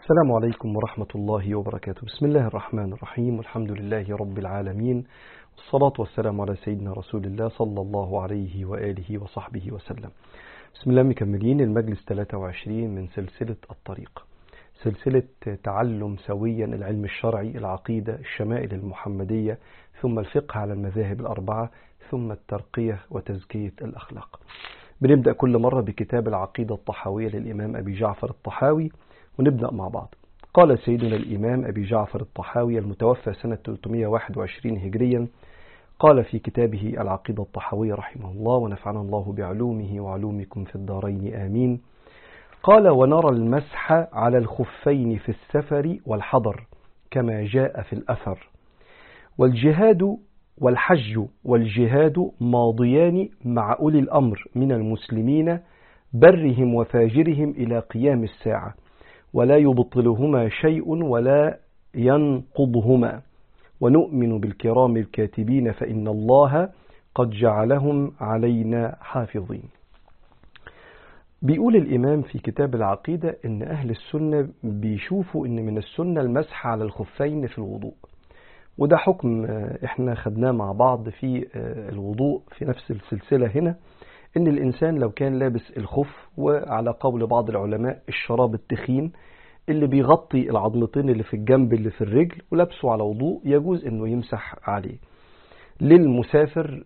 السلام عليكم ورحمة الله وبركاته بسم الله الرحمن الرحيم والحمد لله رب العالمين والصلاة والسلام على سيدنا رسول الله صلى الله عليه وآله وصحبه وسلم بسم الله مكملين المجلس 23 من سلسلة الطريق سلسلة تعلم سويا العلم الشرعي العقيدة الشمائل المحمدية ثم الفقه على المذاهب الأربعة ثم الترقية وتزكية الأخلاق بنبدأ كل مرة بكتاب العقيدة الطحاوية للإمام أبي جعفر الطحاوي ونبدأ مع بعض قال سيدنا الإمام أبي جعفر الطحاوي المتوفى سنة 321 هجريا قال في كتابه العقيدة الطحاوية رحمه الله ونفعنا الله بعلومه وعلومكم في الدارين آمين قال ونرى المسح على الخفين في السفر والحضر كما جاء في الأثر والجهاد والحج والجهاد ماضيان مع أولي الأمر من المسلمين برهم وفاجرهم إلى قيام الساعة ولا يبطلهما شيء ولا ينقضهما ونؤمن بالكرام الكاتبين فإن الله قد جعلهم علينا حافظين بيقول الإمام في كتاب العقيدة إن أهل السنة بيشوفوا إن من السنة المسح على الخفين في الوضوء وده حكم إحنا خدناه مع بعض في الوضوء في نفس السلسلة هنا إن الإنسان لو كان لابس الخف وعلى قول بعض العلماء الشراب التخين اللي بيغطي العظمتين اللي في الجنب اللي في الرجل ولابسه على وضوء يجوز إنه يمسح عليه للمسافر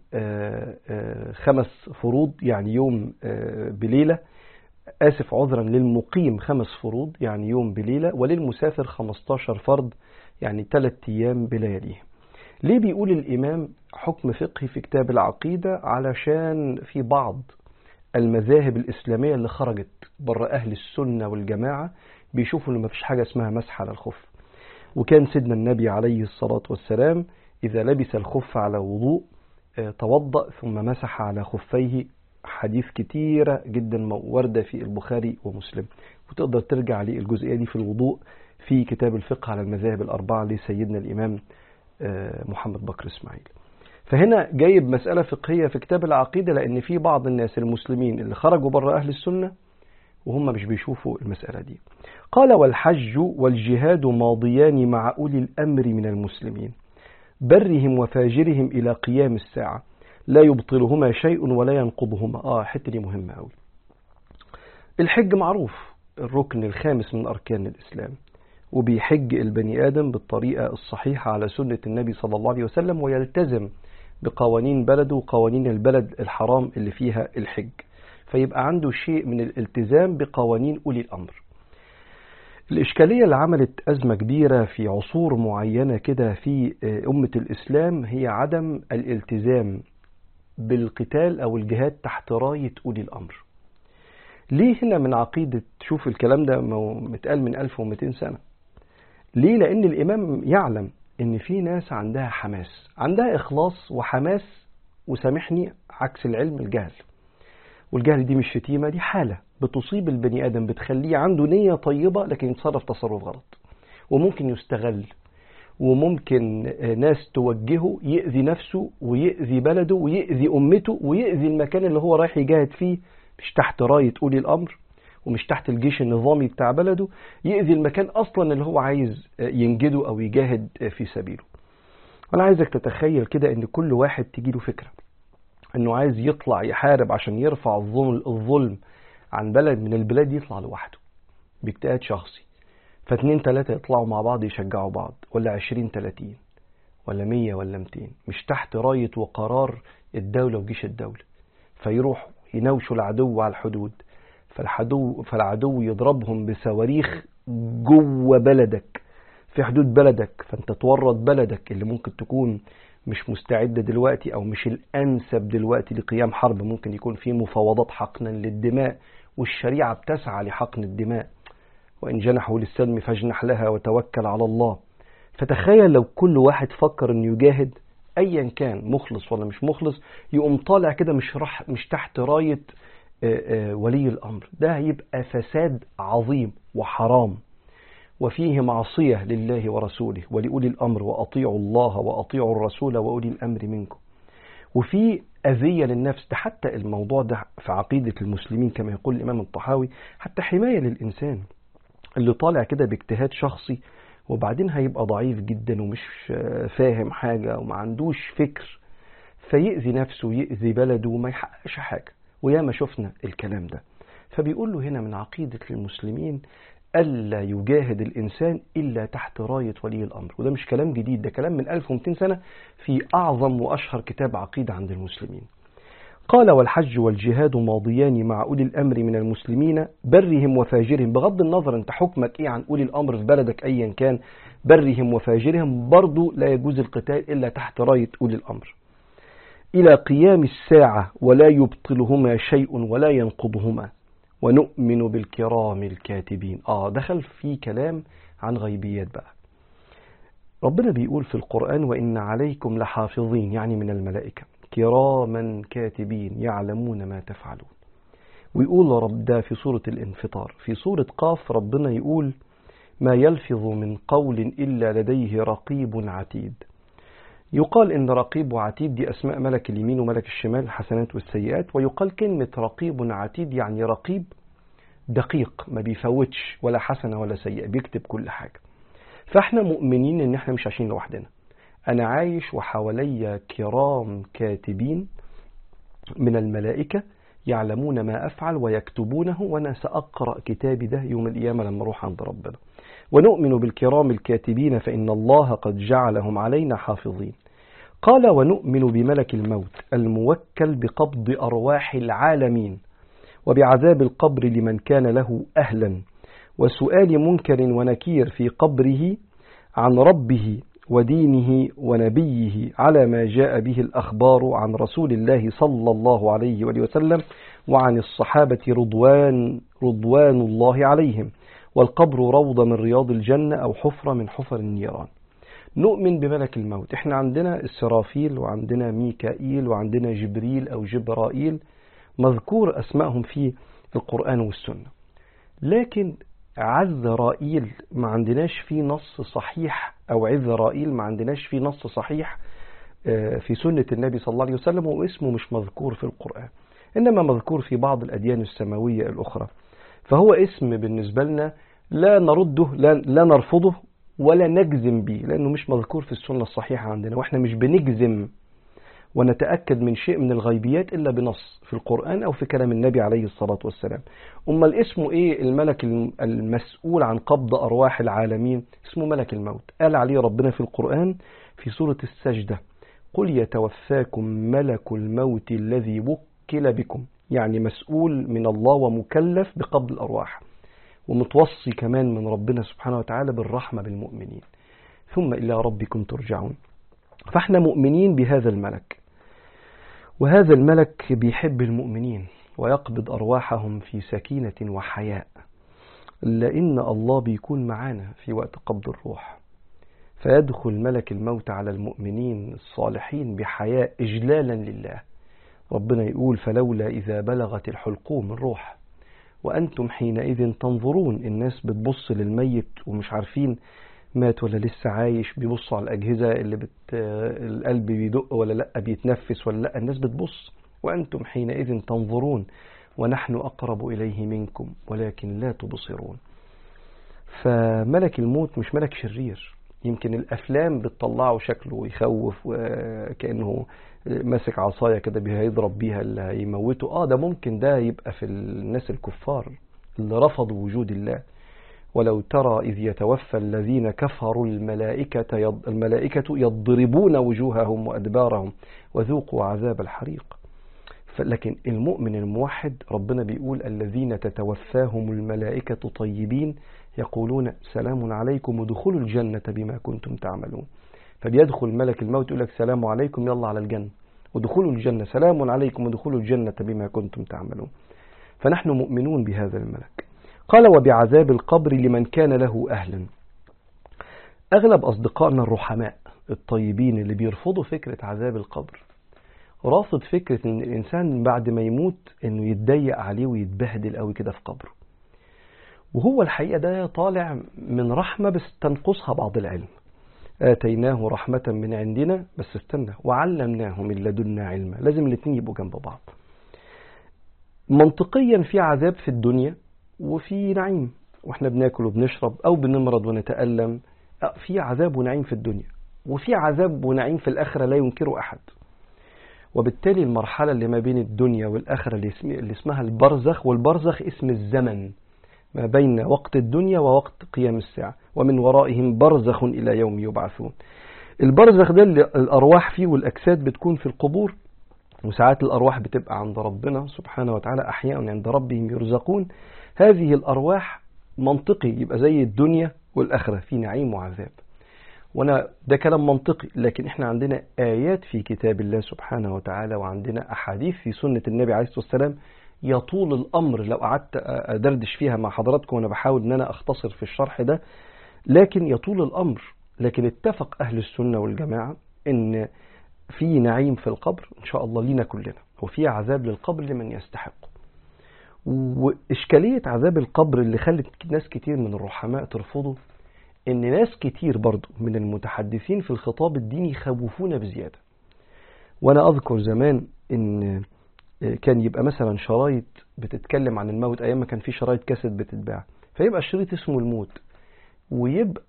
خمس فروض يعني يوم بليلة آسف عذرا للمقيم خمس فروض يعني يوم بليلة وللمسافر 15 فرض يعني ثلاث أيام بلياليه ليه بيقول الإمام حكم فقهي في كتاب العقيدة علشان في بعض المذاهب الإسلامية اللي خرجت بره أهل السنة والجماعة بيشوفوا إن مفيش حاجة اسمها مسح على الخف وكان سيدنا النبي عليه الصلاة والسلام إذا لبس الخف على وضوء توضأ ثم مسح على خفيه حديث كتيرة جدا واردة في البخاري ومسلم وتقدر ترجع للجزئية دي في الوضوء في كتاب الفقه على المذاهب الأربعة لسيدنا الإمام محمد بكر إسماعيل فهنا جايب مسألة فقهية في كتاب العقيدة لأن في بعض الناس المسلمين اللي خرجوا بره أهل السنة وهم مش بيشوفوا المسألة دي قال والحج والجهاد ماضيان مع أولي الأمر من المسلمين برهم وفاجرهم إلى قيام الساعة لا يبطلهما شيء ولا ينقضهما آه حتة دي مهمة أوي الحج معروف الركن الخامس من أركان الإسلام وبيحج البني آدم بالطريقة الصحيحة على سنة النبي صلى الله عليه وسلم ويلتزم بقوانين بلده وقوانين البلد الحرام اللي فيها الحج فيبقى عنده شيء من الالتزام بقوانين أولي الأمر الإشكالية اللي عملت أزمة كبيرة في عصور معينة كده في أمة الإسلام هي عدم الالتزام بالقتال أو الجهاد تحت راية أولي الأمر ليه هنا من عقيدة شوف الكلام ده متقال من 1200 سنة ليه لأن الإمام يعلم إن في ناس عندها حماس عندها إخلاص وحماس وسامحني عكس العلم الجهل والجهل دي مش شتيمة دي حالة بتصيب البني آدم بتخليه عنده نية طيبة لكن يتصرف تصرف غلط وممكن يستغل وممكن ناس توجهه يأذي نفسه ويأذي بلده ويأذي أمته ويأذي المكان اللي هو رايح يجاهد فيه مش تحت راية أولي الأمر ومش تحت الجيش النظامي بتاع بلده يأذي المكان أصلا اللي هو عايز ينجده أو يجاهد في سبيله أنا عايزك تتخيل كده إن كل واحد تجيله فكرة إنه عايز يطلع يحارب عشان يرفع الظلم, الظلم عن بلد من البلاد يطلع لوحده باجتهاد شخصي فاتنين تلاتة يطلعوا مع بعض يشجعوا بعض ولا عشرين تلاتين ولا مية ولا متين مش تحت راية وقرار الدولة وجيش الدولة فيروحوا يناوشوا العدو على الحدود فالعدو, فالعدو يضربهم بصواريخ جوه بلدك في حدود بلدك فانت تورط بلدك اللي ممكن تكون مش مستعدة دلوقتي أو مش الأنسب دلوقتي لقيام حرب ممكن يكون في مفاوضات حقنا للدماء والشريعة بتسعى لحقن الدماء وإن جنحوا للسلم فاجنح لها وتوكل على الله فتخيل لو كل واحد فكر إنه يجاهد أيا كان مخلص ولا مش مخلص يقوم طالع كده مش رح مش تحت راية ولي الأمر ده هيبقى فساد عظيم وحرام وفيه معصية لله ورسوله ولأولي الأمر وأطيعوا الله وأطيعوا الرسول وأولي الأمر منكم وفي أذية للنفس ده حتى الموضوع ده في عقيدة المسلمين كما يقول الإمام الطحاوي حتى حماية للإنسان اللي طالع كده باجتهاد شخصي وبعدين هيبقى ضعيف جدا ومش فاهم حاجة وما عندوش فكر فيأذي نفسه ويأذي بلده وما يحققش حاجة وياما شفنا الكلام ده فبيقول له هنا من عقيدة المسلمين ألا يجاهد الإنسان إلا تحت راية ولي الأمر وده مش كلام جديد ده كلام من 1200 سنة في أعظم وأشهر كتاب عقيدة عند المسلمين قال والحج والجهاد ماضيان مع أولي الأمر من المسلمين برهم وفاجرهم بغض النظر أنت حكمك إيه عن أولي الأمر في بلدك أيا كان برهم وفاجرهم برضو لا يجوز القتال إلا تحت راية أولي الأمر إلى قيام الساعة ولا يبطلهما شيء ولا ينقضهما ونؤمن بالكرام الكاتبين آه دخل في كلام عن غيبيات بقى ربنا بيقول في القرآن وإن عليكم لحافظين يعني من الملائكة كراما كاتبين يعلمون ما تفعلون ويقول رب ده في سورة الانفطار في سورة قاف ربنا يقول ما يلفظ من قول إلا لديه رقيب عتيد يقال إن رقيب وعتيد دي أسماء ملك اليمين وملك الشمال الحسنات والسيئات ويقال كلمة رقيب عتيد يعني رقيب دقيق ما بيفوتش ولا حسنة ولا سيئة بيكتب كل حاجة فاحنا مؤمنين ان احنا مش عايشين لوحدنا انا عايش وحواليا كرام كاتبين من الملائكة يعلمون ما افعل ويكتبونه وانا ساقرا كتابي ده يوم القيامه لما اروح عند ربنا ونؤمن بالكرام الكاتبين فان الله قد جعلهم علينا حافظين قال ونؤمن بملك الموت الموكل بقبض ارواح العالمين وبعذاب القبر لمن كان له اهلا وسؤال منكر ونكير في قبره عن ربه ودينه ونبيه على ما جاء به الأخبار عن رسول الله صلى الله عليه وآله وسلم وعن الصحابة رضوان رضوان الله عليهم والقبر روضة من رياض الجنة أو حفرة من حفر النيران نؤمن بملك الموت احنا عندنا إسرافيل وعندنا ميكائيل وعندنا جبريل أو جبرائيل مذكور أسمائهم في القرآن والسنة لكن عزرائيل ما عندناش فيه نص صحيح أو عزرائيل ما عندناش فيه نص صحيح في سنة النبي صلى الله عليه وسلم واسمه مش مذكور في القرآن إنما مذكور في بعض الأديان السماوية الأخرى فهو اسم بالنسبة لنا لا نرده لا, لا نرفضه ولا نجزم به لأنه مش مذكور في السنة الصحيحة عندنا وإحنا مش بنجزم ونتأكد من شيء من الغيبيات إلا بنص في القرآن أو في كلام النبي عليه الصلاة والسلام أما الاسم إيه الملك المسؤول عن قبض أرواح العالمين اسمه ملك الموت قال عليه ربنا في القرآن في سورة السجدة قل يتوفاكم ملك الموت الذي وكل بكم يعني مسؤول من الله ومكلف بقبض الأرواح ومتوصي كمان من ربنا سبحانه وتعالى بالرحمة بالمؤمنين ثم إلى ربكم ترجعون فاحنا مؤمنين بهذا الملك وهذا الملك بيحب المؤمنين ويقبض أرواحهم في سكينة وحياء لأن الله بيكون معانا في وقت قبض الروح فيدخل ملك الموت على المؤمنين الصالحين بحياء إجلالا لله ربنا يقول فلولا إذا بلغت الحلقوم الروح وأنتم حينئذ تنظرون الناس بتبص للميت ومش عارفين مات ولا لسه عايش بيبصوا على الأجهزة اللي بت... القلب بيدق ولا لأ بيتنفس ولا لأ الناس بتبص وأنتم حينئذ تنظرون ونحن أقرب إليه منكم ولكن لا تبصرون فملك الموت مش ملك شرير يمكن الأفلام بتطلعه شكله يخوف وكأنه ماسك عصاية كده هيضرب بيها اللي هيموته اه ده ممكن ده يبقى في الناس الكفار اللي رفضوا وجود الله ولو ترى إذ يتوفى الذين كفروا الملائكة يض... الملائكة يضربون وجوههم وأدبارهم وذوقوا عذاب الحريق لكن المؤمن الموحد ربنا بيقول الذين تتوفاهم الملائكة طيبين يقولون سلام عليكم ودخلوا الجنة بما كنتم تعملون فبيدخل ملك الموت يقول لك سلام عليكم يلا على الجنة ودخلوا الجنة سلام عليكم ودخلوا الجنة بما كنتم تعملون فنحن مؤمنون بهذا الملك قال وبعذاب القبر لمن كان له أهلا أغلب أصدقائنا الرحماء الطيبين اللي بيرفضوا فكرة عذاب القبر رافض فكرة ان الانسان بعد ما يموت انه يتضيق عليه ويتبهدل قوي كده في قبره وهو الحقيقة ده طالع من رحمة بس تنقصها بعض العلم آتيناه رحمة من عندنا بس استنى وعلمناه من لدنا علما لازم الاثنين يبقوا جنب بعض منطقيا في عذاب في الدنيا وفي نعيم واحنا بناكل وبنشرب او بنمرض ونتألم في عذاب ونعيم في الدنيا وفي عذاب ونعيم في الآخرة لا ينكره أحد وبالتالي المرحلة اللي ما بين الدنيا والآخرة اللي اسمها البرزخ والبرزخ اسم الزمن ما بين وقت الدنيا ووقت قيام الساعة ومن ورائهم برزخ إلى يوم يبعثون البرزخ ده اللي الأرواح فيه والأجساد بتكون في القبور وساعات الأرواح بتبقى عند ربنا سبحانه وتعالى أحياء عند ربهم يرزقون هذه الأرواح منطقي يبقى زي الدنيا والآخرة في نعيم وعذاب وانا ده كلام منطقي لكن احنا عندنا آيات في كتاب الله سبحانه وتعالى وعندنا أحاديث في سنة النبي عليه الصلاة والسلام يطول الأمر لو قعدت أدردش فيها مع حضراتكم وأنا بحاول أن أنا أختصر في الشرح ده لكن يطول الأمر لكن اتفق أهل السنة والجماعة أن في نعيم في القبر إن شاء الله لينا كلنا وفي عذاب للقبر لمن يستحق وإشكالية عذاب القبر اللي خلت ناس كتير من الرحماء ترفضه ان ناس كتير برضو من المتحدثين في الخطاب الديني خوفونا بزيادة وانا اذكر زمان ان كان يبقى مثلا شرايط بتتكلم عن الموت ايام ما كان في شرايط كاسيت بتتباع فيبقى الشريط اسمه الموت ويبقى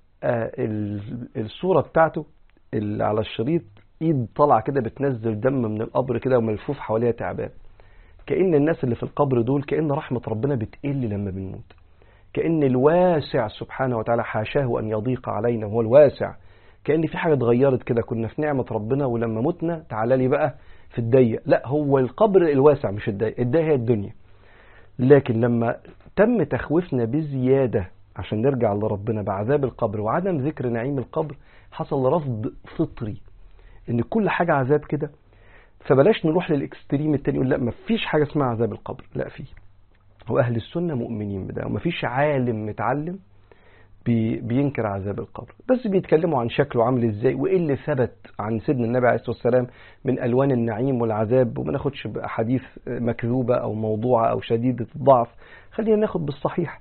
الصورة بتاعته اللي على الشريط ايد طالعه كده بتنزل دم من القبر كده وملفوف حواليها تعبان كأن الناس اللي في القبر دول كأن رحمة ربنا بتقل لما بنموت كأن الواسع سبحانه وتعالى حاشاه أن يضيق علينا وهو الواسع كأن في حاجة اتغيرت كده كنا في نعمة ربنا ولما متنا تعالى لي بقى في الضيق لا هو القبر الواسع مش الضيق الضيق هي الدنيا لكن لما تم تخويفنا بزيادة عشان نرجع لربنا بعذاب القبر وعدم ذكر نعيم القبر حصل رفض فطري ان كل حاجة عذاب كده فبلاش نروح للاكستريم التاني يقول لا مفيش حاجة اسمها عذاب القبر لا فيه وأهل السنة مؤمنين بده ومفيش عالم متعلم بي بينكر عذاب القبر بس بيتكلموا عن شكله عامل ازاي وايه اللي ثبت عن سيدنا النبي عليه الصلاه والسلام من الوان النعيم والعذاب وما ناخدش باحاديث مكذوبه او موضوعه او شديده الضعف خلينا ناخد بالصحيح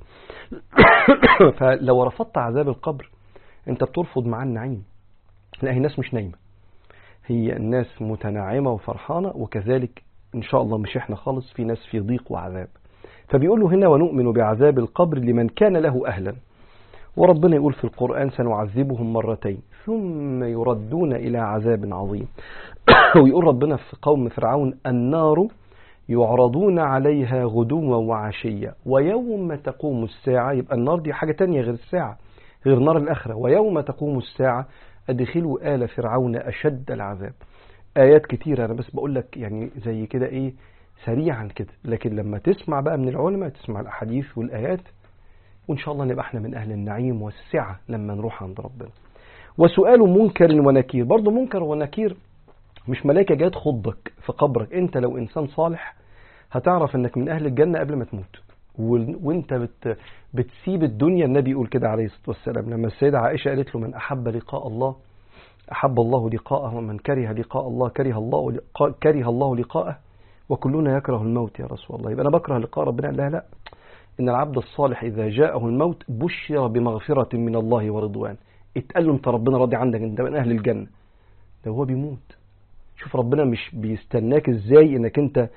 فلو رفضت عذاب القبر انت بترفض معاه النعيم لا هي الناس مش نايمه هي الناس متنعمه وفرحانه وكذلك ان شاء الله مش احنا خالص في ناس في ضيق وعذاب فبيقولوا هنا ونؤمن بعذاب القبر لمن كان له أهلا وربنا يقول في القرآن سنعذبهم مرتين ثم يردون إلى عذاب عظيم ويقول ربنا في قوم فرعون النار يعرضون عليها غدوا وعشية ويوم تقوم الساعة يبقى النار دي حاجة تانية غير الساعة غير نار الآخرة ويوم تقوم الساعة أدخلوا آل فرعون أشد العذاب آيات كتيرة أنا بس بقول لك يعني زي كده إيه سريعا كده لكن لما تسمع بقى من العلماء تسمع الأحاديث والآيات وإن شاء الله نبقى احنا من أهل النعيم والسعة لما نروح عند ربنا وسؤال منكر ونكير برضه منكر ونكير مش ملائكة جاية تخضك في قبرك انت لو انسان صالح هتعرف انك من اهل الجنة قبل ما تموت وانت بت بتسيب الدنيا النبي يقول كده عليه الصلاة والسلام لما السيدة عائشة قالت له من أحب لقاء الله أحب الله لقاءه ومن كره لقاء الله كره الله لقاء كره الله لقاءه وكلنا يكره الموت يا رسول الله يبقى أنا بكره لقاء ربنا لا لا إن العبد الصالح إذا جاءه الموت بشر بمغفرة من الله ورضوان اتقال له أنت ربنا راضي عنك أنت من أهل الجنة ده هو بيموت شوف ربنا مش بيستناك إزاي إنك أنت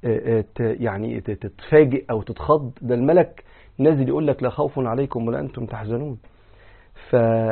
يعني تتفاجئ أو تتخض ده الملك نازل يقول لك لا خوف عليكم ولا أنتم تحزنون ف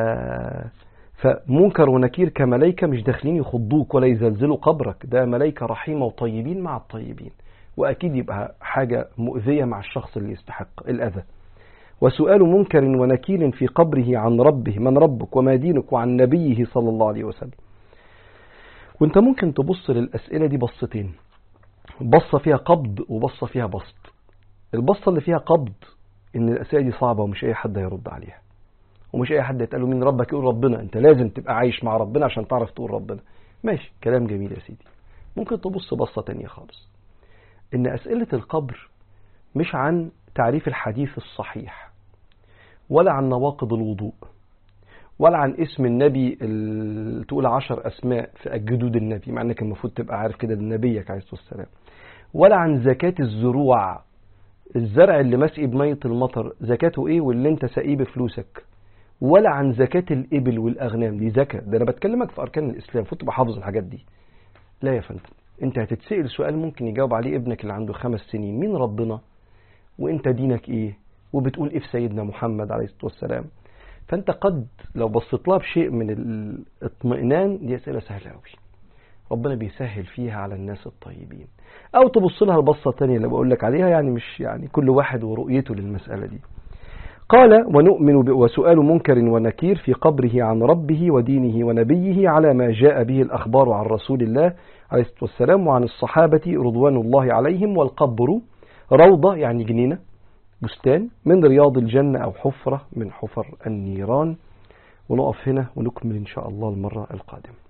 فمنكر ونكير كملائكة مش داخلين يخضوك ولا يزلزلوا قبرك ده ملائكة رحيمة وطيبين مع الطيبين وأكيد يبقى حاجة مؤذية مع الشخص اللي يستحق الأذى وسؤال منكر ونكير في قبره عن ربه من ربك وما دينك وعن نبيه صلى الله عليه وسلم وانت ممكن تبص للأسئلة دي بصتين بصة فيها قبض وبصة فيها بسط البصة اللي فيها قبض ان الأسئلة دي صعبة ومش أي حد هيرد عليها ومش أي حد يتقال له مين ربك يقول ربنا انت لازم تبقى عايش مع ربنا عشان تعرف تقول ربنا ماشي كلام جميل يا سيدي ممكن تبص بصة تانية خالص ان أسئلة القبر مش عن تعريف الحديث الصحيح ولا عن نواقض الوضوء ولا عن اسم النبي تقول عشر أسماء في جدود النبي مع أنك المفروض تبقى عارف كده نبيك عليه الصلاة والسلام ولا عن زكاة الزروع الزرع اللي مسقي بمية المطر زكاته ايه واللي انت سقيه بفلوسك ولا عن زكاة الإبل والأغنام دي زكاة ده أنا بتكلمك في أركان الإسلام المفروض تبقى حافظ الحاجات دي لا يا فندم انت هتتسأل سؤال ممكن يجاوب عليه ابنك اللي عنده خمس سنين مين ربنا وانت دينك ايه وبتقول إيه في سيدنا محمد عليه الصلاة والسلام فأنت قد لو بصيت لها بشيء من الاطمئنان دي أسئلة سهلة أوي ربنا بيسهل فيها على الناس الطيبين أو تبص لها البصة الثانية اللي بقول لك عليها يعني مش يعني كل واحد ورؤيته للمسألة دي قال ونؤمن ب- وسؤال منكر ونكير في قبره عن ربه ودينه ونبيه على ما جاء به الأخبار عن رسول الله عليه الصلاة والسلام وعن الصحابة رضوان الله عليهم والقبر روضة يعني جنينة بستان من رياض الجنة أو حفرة من حفر النيران ونقف هنا ونكمل إن شاء الله المرة القادمة